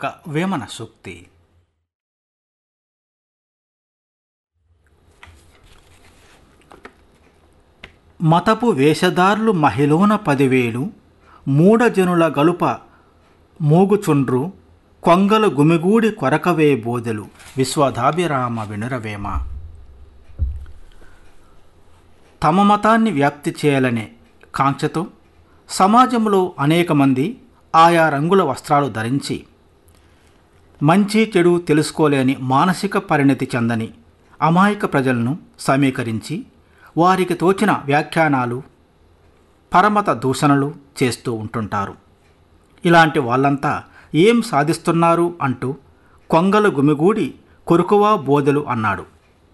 ఒక వేమన సూక్తి మతపు వేషధారులు మహిళోన పదివేలు మూఢజనుల గలుప మూగుచుండ్రు కొంగలు గుమిగూడి కొరకవే బోదెలు విశ్వదాభిరామ వినురవేమ తమ మతాన్ని వ్యాప్తి చేయాలనే కాంక్షతో సమాజంలో అనేక మంది ఆయా రంగుల వస్త్రాలు ధరించి మంచి చెడు తెలుసుకోలేని మానసిక పరిణతి చెందని అమాయక ప్రజలను సమీకరించి వారికి తోచిన వ్యాఖ్యానాలు పరమత దూషణలు చేస్తూ ఉంటుంటారు ఇలాంటి వాళ్ళంతా ఏం సాధిస్తున్నారు అంటూ కొంగలు గుమిగూడి కొరుకువా బోదెలు అన్నాడు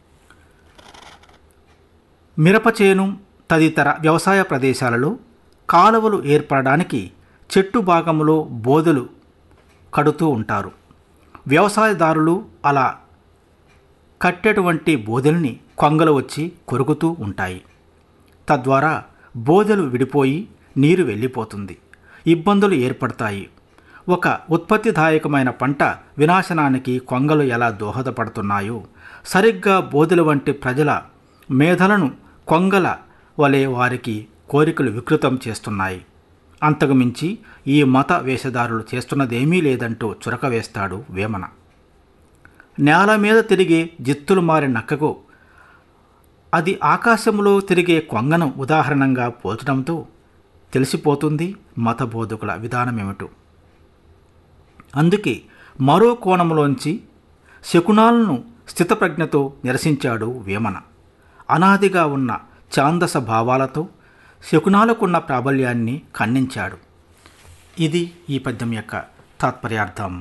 మిరపచేను తదితర వ్యవసాయ ప్రదేశాలలో కాలువలు ఏర్పడడానికి చెట్టు భాగంలో బోదెలు కడుతూ ఉంటారు వ్యవసాయదారులు అలా కట్టేటువంటి బోదెల్ని కొంగలు వచ్చి కొరుకుతూ ఉంటాయి తద్వారా బోదెలు విడిపోయి నీరు వెళ్ళిపోతుంది ఇబ్బందులు ఏర్పడతాయి ఒక ఉత్పత్తిదాయకమైన పంట వినాశనానికి కొంగలు ఎలా దోహదపడుతున్నాయో సరిగ్గా బోదెల వంటి ప్రజల మేధలను కొంగల వలె వారికి కోరికలు వికృతం చేస్తున్నాయి అంతకుమించి ఈ మత వేషధారులు చేస్తున్నదేమీ లేదంటూ చురక వేస్తాడు వేమన నేల మీద తిరిగే జిత్తులు మారిన నక్కకు అది ఆకాశంలో తిరిగే కొంగను ఉదాహరణంగా పోల్చడంతో తెలిసిపోతుంది మత బోధకుల విధానమేమిటో అందుకే మరో కోణంలోంచి శకునాలను స్థితప్రజ్ఞతో నిరసించాడు వేమన అనాదిగా ఉన్న ఛాందస భావాలతో శకునాలకున్న ప్రాబల్యాన్ని ఖండించాడు ఇది ఈ పద్యం యొక్క తాత్పర్యార్థం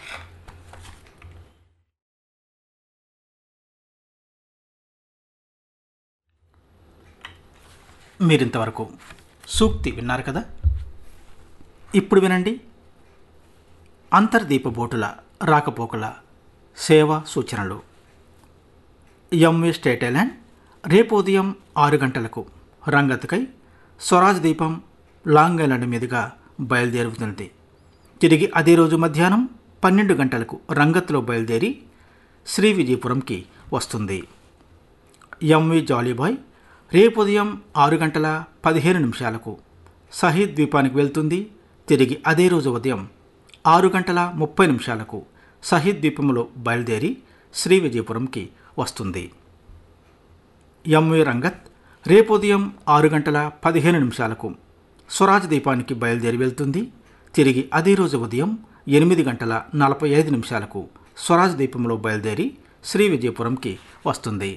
మీరింతవరకు సూక్తి విన్నారు కదా ఇప్పుడు వినండి అంతర్దీప బోటుల రాకపోకల సేవా సూచనలు ఎంవి స్టేట్ ఐలాండ్ రేపు ఉదయం ఆరు గంటలకు రంగత్కై స్వరాజ్ దీపం లాంగ్ ఐలాండ్ మీదుగా బయలుదేరుతుంది తిరిగి అదే రోజు మధ్యాహ్నం పన్నెండు గంటలకు రంగత్లో బయలుదేరి శ్రీ విజయపురంకి వస్తుంది ఎంవి జాలీబాయ్ రేపు ఉదయం ఆరు గంటల పదిహేను నిమిషాలకు సహీద్ ద్వీపానికి వెళ్తుంది తిరిగి అదే రోజు ఉదయం ఆరు గంటల ముప్పై నిమిషాలకు సహీద్ ద్వీపంలో బయలుదేరి శ్రీ విజయపురంకి వస్తుంది ఎంవి రంగత్ రేపు ఉదయం ఆరు గంటల పదిహేను నిమిషాలకు స్వరాజ్ ద్వీపానికి బయలుదేరి వెళ్తుంది తిరిగి అదే రోజు ఉదయం ఎనిమిది గంటల నలభై ఐదు నిమిషాలకు స్వరాజ్ ద్వీపంలో బయలుదేరి శ్రీ విజయపురంకి వస్తుంది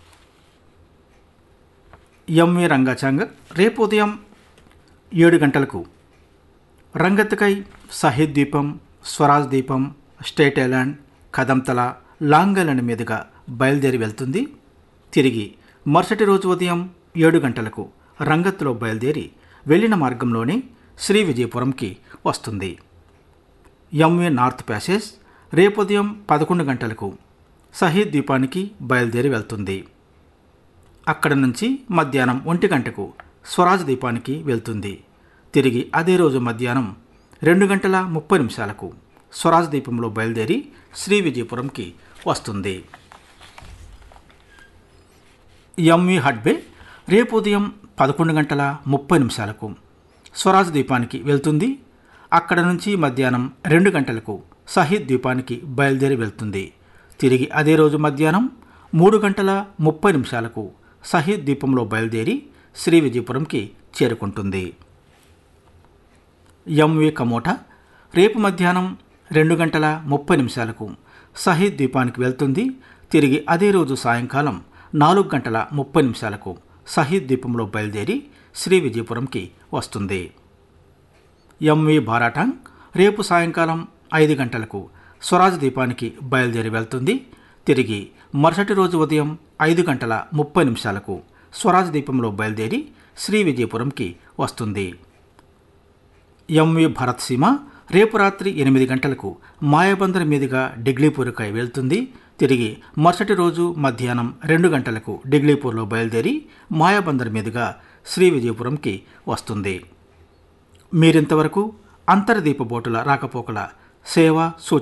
ఎంవి రంగాచాంగ్ రేపు ఉదయం ఏడు గంటలకు రంగత్కై సహీద్ ద్వీపం స్వరాజ్ ద్వీపం Strait Island Kadamtala Long Island మీదుగా బయలుదేరి వెళ్తుంది తిరిగి మరుసటి రోజు ఉదయం ఏడు గంటలకు రంగత్లో బయలుదేరి వెళ్ళిన మార్గంలోనే శ్రీ విజయపురంకి వస్తుంది ఎంవి నార్త్ ప్యాసేజ్ రేపు ఉదయం పదకొండు గంటలకు సహీద్ ద్వీపానికి బయలుదేరి వెళ్తుంది అక్కడ నుంచి మధ్యాహ్నం ఒంటి గంటకు స్వరాజ్ ద్వీపానికి వెళ్తుంది తిరిగి అదే రోజు మధ్యాహ్నం రెండు గంటల ముప్పై నిమిషాలకు స్వరాజ్ ద్వీపంలో బయలుదేరి శ్రీ విజయపురంకి వస్తుంది ఎంవి హడ్బే రేపు ఉదయం పదకొండు గంటల ముప్పై నిమిషాలకు స్వరాజ్ ద్వీపానికి వెళ్తుంది అక్కడ నుంచి మధ్యాహ్నం రెండు గంటలకు సహీద్ ద్వీపానికి బయలుదేరి వెళ్తుంది తిరిగి అదే రోజు మధ్యాహ్నం మూడు గంటల ముప్పై నిమిషాలకు సహీద్ ద్వీపంలో బయలుదేరి శ్రీ విజయపురంకి చేరుకుంటుంది ఎంవి కమోటా రేపు మధ్యాహ్నం రెండు గంటల ముప్పై నిమిషాలకు సహీద్ ద్వీపానికి వెళ్తుంది తిరిగి అదే రోజు సాయంకాలం నాలుగు గంటల ముప్పై నిమిషాలకు సహీద్ ద్వీపంలో బయలుదేరి శ్రీ విజయపురంకి వస్తుంది ఎంవి బారాటాంగ్ రేపు సాయంకాలం ఐదు గంటలకు స్వరాజ్ ద్వీపానికి బయలుదేరి వెళ్తుంది తిరిగి మరుసటి రోజు ఉదయం ఐదు గంటల ముప్పై నిమిషాలకు స్వరాజ్ ద్వీపంలో బయలుదేరి శ్రీ విజయపురంకి వస్తుంది ఎంవి భరత్ సీమ రేపు రాత్రి ఎనిమిది గంటలకు మాయాబందర్ మీదుగా డిగ్లీపూర్కై వెళ్తుంది తిరిగి మరుసటి రోజు మధ్యాహ్నం రెండు గంటలకు డిగ్లీపూర్లో బయలుదేరి మాయాబందర్ మీదుగా శ్రీ విజయపురంకి వస్తుంది మీరింతవరకు అంతర్దీప బోటుల రాకపోకల సేవ సూచన